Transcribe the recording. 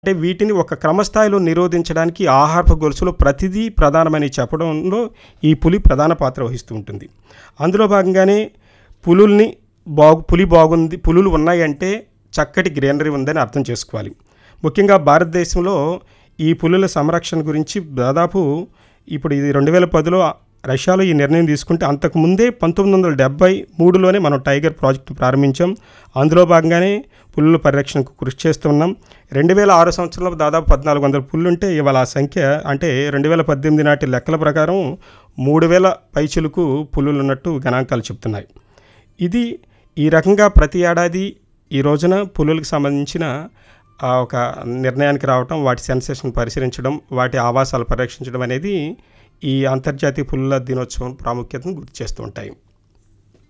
అంటే వీటిని ఒక క్రమస్థాయిలో నిరోధించడానికి ఆహారపు గొలుసులో ప్రతిదీ ప్రధానమని చెప్పడంలో ఈ పులి ప్రధాన పాత్ర వహిస్తూ ఉంటుంది అందులో భాగంగానే పులుల్ని బాగు పులి బాగుంది పులులు ఉన్నాయంటే చక్కటి గ్రీనరీ ఉందని అర్థం చేసుకోవాలి ముఖ్యంగా భారతదేశంలో ఈ పులుల సంరక్షణ గురించి దాదాపు ఇప్పుడు ఇది రెండు వేల పదిలో రష్యాలో ఈ నిర్ణయం తీసుకుంటే అంతకుముందే పంతొమ్మిది వందల డెబ్బై మూడులోనే మనం టైగర్ ప్రాజెక్టు ప్రారంభించాం అందులో భాగంగానే పులుల పరిరక్షణకు కృషి చేస్తున్నాం రెండు వేల ఆరు సంవత్సరంలో దాదాపు పద్నాలుగు వందల పుల్లు ఉంటే ఇవాళ ఆ సంఖ్య అంటే రెండు వేల పద్దెనిమిది నాటి లెక్కల ప్రకారం మూడు వేల పైచులకు పులులు ఉన్నట్టు గణాంకాలు చెప్తున్నాయి ఇది ఈ రకంగా ప్రతి ఏడాది ఈ రోజున పులులకు సంబంధించిన ఆ ఒక నిర్ణయానికి రావటం వాటి సెన్సేషన్ పరిశీలించడం వాటి ఆవాసాలు పరిరక్షించడం అనేది ఈ అంతర్జాతీయ పులుల దినోత్సవం ప్రాముఖ్యతను గుర్తు చేస్తూ ఉంటాయి